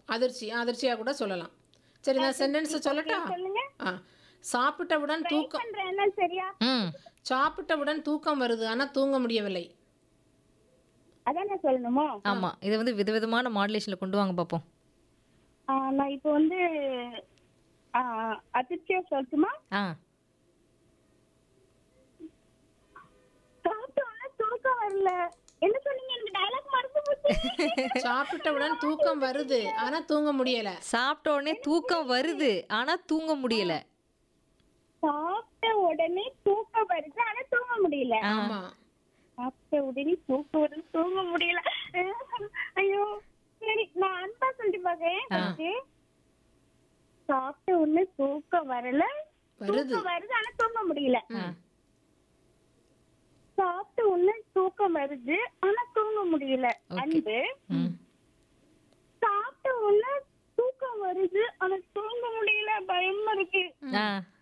அதிர்ச்சி அதிர்ச்சியாக கூட சொல்லலாம் சரி நான் சென்டென்ஸ் சொல்லட்டா சொல்லுங்க ஆ சாப்பிட்டவுடன் தூக்கம் பண்றேன் என்ன சரியா ம் சாப்பிட்டவுடன் தூக்கம் வருது ஆனால் தூங்க முடியவில்லை அதான் நான் சொல்லணுமோ ஆமா இதை வந்து விதவிதமான மாடுலேஷன்ல கொண்டு வாங்க பார்ப்போம் ஆ, நான் இப்போ வந்து ஆ, அதிர்ச்சியா சொல்லட்டுமா ஆ சாப்பிட்டோன்னே தூக்கம் வரல என்ன சொன்னீங்க எனக்கு டயலாக் மறந்து போச்சு சாப்பிட்டவுடன் தூக்கம் வருது ஆனால் தூங்க முடியலை சாப்பிட்ட உடனே தூக்கம் வருது ஆனா தூங்க முடியல சாப்பிட்ட உடனே தூக்கம் வருது ஆனா தூங்க முடியல ஆ. ஆமாம் சாப்பிட்ட உடனே தூக்கம் வருது தூங்க முடியல ஐயோ சரி நான் அன்பா சொல்லிட்டு பாக்கேன் first. சாப்பிட்ட உடனே தூக்கம் வரல வருது தூக்கம் வருது ஆனா தூங்க முடியல ம். சாப்பிட்ட உடனே தூக்கம் வருது ஆனா தூங்க முடியல அன்பு ம். சாப்பிட்ட உடனே தூக்கம் வருது ஆனா தூங்க முடியல பயமா இருக்கு ஆ